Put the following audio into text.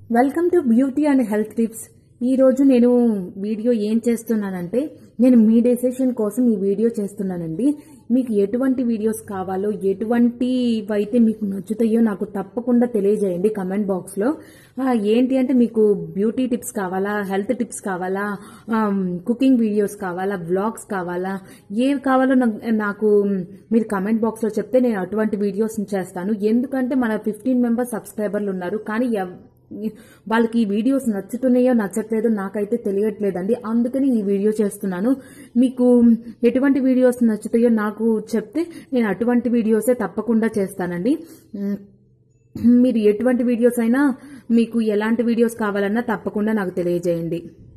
welcome to beauty and health tips ఈ రోజు నేను వీడియో ఏం చేస్తున్నానంటే నేను మీ డెసిషన్ కోసం ఈ వీడియో చేస్తున్నానండి మీకు ఎటువంటి వీడియోస్ కావాలో ఎటువంటివి అయితే మీకు నచ్చుతాయో నాకు తప్పకుండా తెలియజేయండి కమెంట్ బాక్స్లో ఆ, ఏంటి అంటే మీకు బ్యూటీ టిప్స్ కావాలా హెల్త్ టిప్స్ కావాలా కుకింగ్ వీడియోస్ కావాలా బ్లాగ్స్ కావాలా ఏవి కావాలో నాకు- నాకు మీరు కమెంట్ బాక్స్లో చెప్తే నేను అటువంటి వీడియోస్ చేస్తాను ఎందుకంటే మన ఫిఫ్టీన్ మెంబర్స్ సబ్స్క్రైబర్లు ఉన్నారు కానీ ఎవ్- వాళ్ళకి ఈ వీడియోస్ నచ్చుతున్నాయో నచ్చట్లేదో నాకైతే తెలియట్లేదండి అందుకని ఈ వీడియో చేస్తున్నాను మీకు ఎటువంటి వీడియోస్ నచ్చుతాయో నాకు చెప్తే నేను అటువంటి వీడియోసే తప్పకుండా చేస్తానండి ఉమ్, మీరు ఎటువంటి వీడియోస్ అయినా మీకు ఎలాంటి వీడియోస్ కావాలన్నా తప్పకుండా నాకు తెలియజేయండి